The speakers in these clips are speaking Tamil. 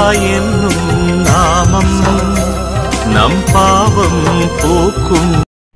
என்னும் நாமம் நம் பாவம் போக்கும்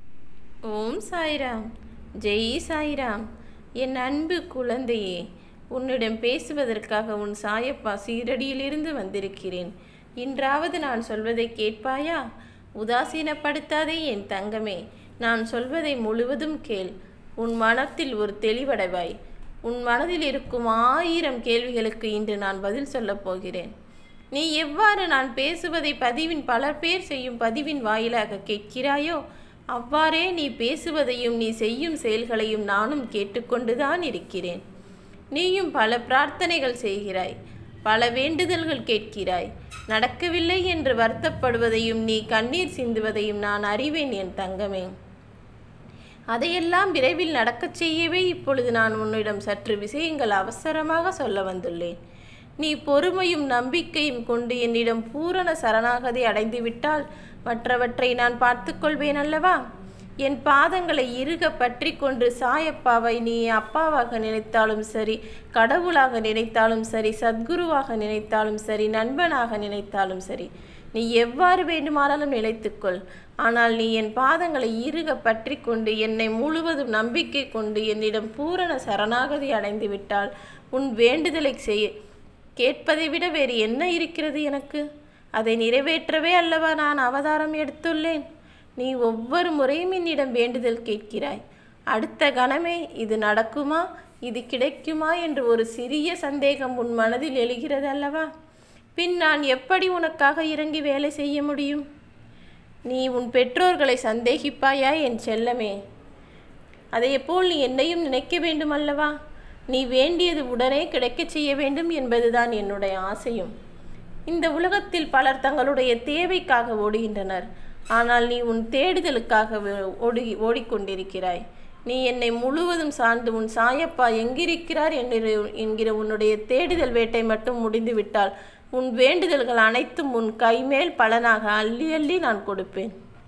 ஓம் சாய்ராம் ஜெய் சாய்ராம் என் அன்பு குழந்தையே உன்னிடம் பேசுவதற்காக உன் சாயப்பா சீரடியிலிருந்து வந்திருக்கிறேன் இன்றாவது நான் சொல்வதை கேட்பாயா உதாசீனப்படுத்தாதே என் தங்கமே நான் சொல்வதை முழுவதும் கேள் உன் மனத்தில் ஒரு தெளிவடைவாய் உன் மனதில் இருக்கும் ஆயிரம் கேள்விகளுக்கு இன்று நான் பதில் சொல்லப் போகிறேன் நீ எவ்வாறு நான் பேசுவதை பதிவின் பல பேர் செய்யும் பதிவின் வாயிலாக கேட்கிறாயோ அவ்வாறே நீ பேசுவதையும் நீ செய்யும் செயல்களையும் நானும் கேட்டுக்கொண்டுதான் இருக்கிறேன் நீயும் பல பிரார்த்தனைகள் செய்கிறாய் பல வேண்டுதல்கள் கேட்கிறாய் நடக்கவில்லை என்று வருத்தப்படுவதையும் நீ கண்ணீர் சிந்துவதையும் நான் அறிவேன் என் தங்கமே அதையெல்லாம் விரைவில் நடக்கச் செய்யவே இப்பொழுது நான் உன்னிடம் சற்று விஷயங்கள் அவசரமாக சொல்ல வந்துள்ளேன் நீ பொறுமையும் நம்பிக்கையும் கொண்டு என்னிடம் பூரண சரணாகதி அடைந்துவிட்டால் மற்றவற்றை நான் பார்த்துக்கொள்வேன் அல்லவா என் பாதங்களை இறுக பற்றி கொண்டு சாயப்பாவை நீ அப்பாவாக நினைத்தாலும் சரி கடவுளாக நினைத்தாலும் சரி சத்குருவாக நினைத்தாலும் சரி நண்பனாக நினைத்தாலும் சரி நீ எவ்வாறு வேண்டுமானாலும் நிலைத்துக்கொள் ஆனால் நீ என் பாதங்களை இறுக பற்றி கொண்டு என்னை முழுவதும் நம்பிக்கை கொண்டு என்னிடம் பூரண சரணாகதி அடைந்து விட்டால் உன் வேண்டுதலை செய் கேட்பதை விட வேறு என்ன இருக்கிறது எனக்கு அதை நிறைவேற்றவே அல்லவா நான் அவதாரம் எடுத்துள்ளேன் நீ ஒவ்வொரு முறையும் என்னிடம் வேண்டுதல் கேட்கிறாய் அடுத்த கணமே இது நடக்குமா இது கிடைக்குமா என்று ஒரு சிறிய சந்தேகம் உன் மனதில் எழுகிறது அல்லவா பின் நான் எப்படி உனக்காக இறங்கி வேலை செய்ய முடியும் நீ உன் பெற்றோர்களை சந்தேகிப்பாயா என் செல்லமே அதையப்போல் நீ என்னையும் நினைக்க வேண்டும் அல்லவா நீ வேண்டியது உடனே கிடைக்கச் செய்ய வேண்டும் என்பதுதான் என்னுடைய ஆசையும் இந்த உலகத்தில் பலர் தங்களுடைய தேவைக்காக ஓடுகின்றனர் ஆனால் நீ உன் தேடுதலுக்காக வே- ஓடி ஓடிக்கொண்டிருக்கிறாய் நீ என்னை முழுவதும் சார்ந்து உன் சாயப்பா எங்கிருக்கிறார் என்கிற என்கிற உன்னுடைய தேடுதல் வேட்டை மட்டும் முடிந்துவிட்டால் உன் வேண்டுதல்கள் அனைத்தும் உன் கைமேல் பலனாக அள்ளி அள்ளி நான் கொடுப்பேன்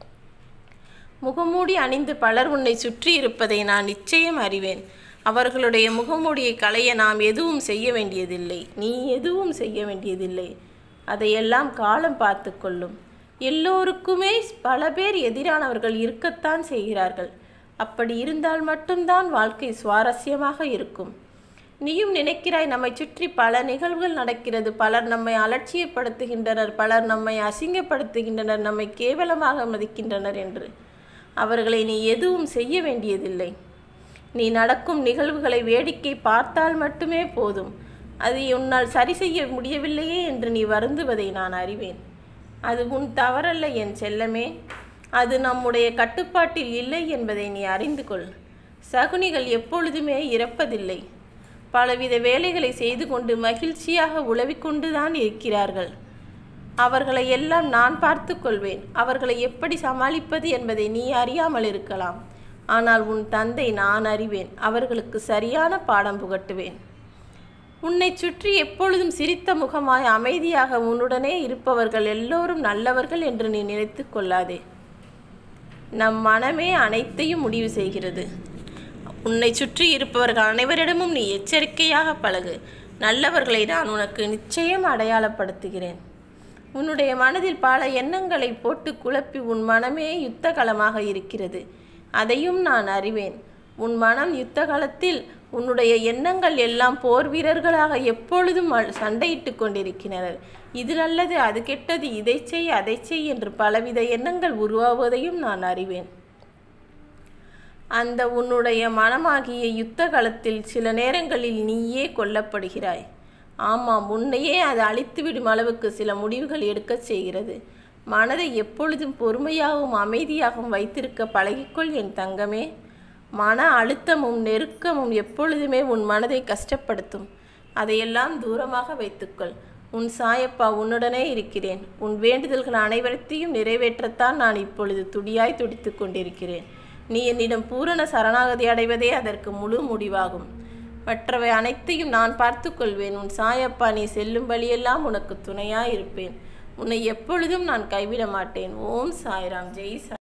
முகமூடி அணிந்து பலர் உன்னை சுற்றி இருப்பதை நான் நிச்சயம் அறிவேன் அவர்களுடைய முகமூடியை களைய நாம் எதுவும் செய்ய வேண்டியதில்லை நீ எதுவும் செய்ய வேண்டியதில்லை அதையெல்லாம் காலம் பார்த்து கொள்ளும் எல்லோருக்குமே பல பேர் எதிரானவர்கள் இருக்கத்தான் செய்கிறார்கள் அப்படி இருந்தால் மட்டும்தான் வாழ்க்கை சுவாரஸ்யமாக இருக்கும் நீயும் நினைக்கிறாய் நம்மை சுற்றி பல நிகழ்வுகள் நடக்கிறது பலர் நம்மை அலட்சியப்படுத்துகின்றனர் பலர் நம்மை அசிங்கப்படுத்துகின்றனர் நம்மை கேவலமாக மதிக்கின்றனர் என்று அவர்களை நீ எதுவும் செய்ய வேண்டியதில்லை நீ நடக்கும் நிகழ்வுகளை வேடிக்கை பார்த்தால் மட்டுமே போதும் அதை உன்னால் சரி செய்ய முடியவில்லையே என்று நீ வருந்துவதை நான் அறிவேன் அது உன் தவறல்ல என் செல்லமே அது நம்முடைய கட்டுப்பாட்டில் இல்லை என்பதை நீ அறிந்து கொள் சகுனிகள் எப்பொழுதுமே இறப்பதில்லை பலவித வேலைகளை செய்து கொண்டு மகிழ்ச்சியாக உழவிக்கொண்டுதான் இருக்கிறார்கள் அவர்களை எல்லாம் நான் பார்த்து கொள்வேன் அவர்களை எப்படி சமாளிப்பது என்பதை நீ அறியாமல் இருக்கலாம் ஆனால் உன் தந்தை நான் அறிவேன் அவர்களுக்கு சரியான பாடம் புகட்டுவேன் உன்னை சுற்றி எப்பொழுதும் சிரித்த முகமாய் அமைதியாக உன்னுடனே இருப்பவர்கள் எல்லோரும் நல்லவர்கள் என்று நீ நினைத்து கொள்ளாதே நம் மனமே அனைத்தையும் முடிவு செய்கிறது உன்னை சுற்றி இருப்பவர்கள் அனைவரிடமும் நீ எச்சரிக்கையாக பழகு நல்லவர்களை நான் உனக்கு நிச்சயம் அடையாளப்படுத்துகிறேன் உன்னுடைய மனதில் பல எண்ணங்களை போட்டு குழப்பி உன் மனமே யுத்த களமாக இருக்கிறது அதையும் நான் அறிவேன் உன் மனம் யுத்த களத்தில் உன்னுடைய எண்ணங்கள் எல்லாம் போர் வீரர்களாக எப்பொழுதும் அ- சண்டையிட்டுக் கொண்டிருக்கின்றனர் இது நல்லது அது கெட்டது இதை செய் அதை செய் என்று பலவித எண்ணங்கள் உருவாவதையும் நான் அறிவேன் அந்த உன்னுடைய மனமாகிய யுத்த களத்தில் சில நேரங்களில் நீயே கொல்லப்படுகிறாய் ஆமாம் உன்னையே அது அழித்துவிடும் அளவுக்கு சில முடிவுகள் எடுக்கச் செய்கிறது மனதை எப்பொழுதும் பொறுமையாகவும் அமைதியாகவும் வைத்திருக்க பழகிக்கொள் என் தங்கமே மன அழுத்தமும் நெருக்கமும் எப்பொழுதுமே உன் மனதை கஷ்டப்படுத்தும் அதையெல்லாம் தூரமாக வைத்துக்கொள் உன் சாயப்பா உன்னுடனே இருக்கிறேன் உன் வேண்டுதல்கள் அனைவரத்தையும் நிறைவேற்றத்தான் நான் இப்பொழுது துடியாய் துடித்துக் கொண்டிருக்கிறேன் நீ என்னிடம் பூரண சரணாகதி அடைவதே அதற்கு முழு முடிவாகும் மற்றவை அனைத்தையும் நான் பார்த்துக் கொள்வேன் உன் சாயப்பா நீ செல்லும் வழியெல்லாம் உனக்கு துணையாய் இருப்பேன் உன்னை எப்பொழுதும் நான் கைவிட மாட்டேன் ஓம் சாய்ராம் ஜெய் சாய்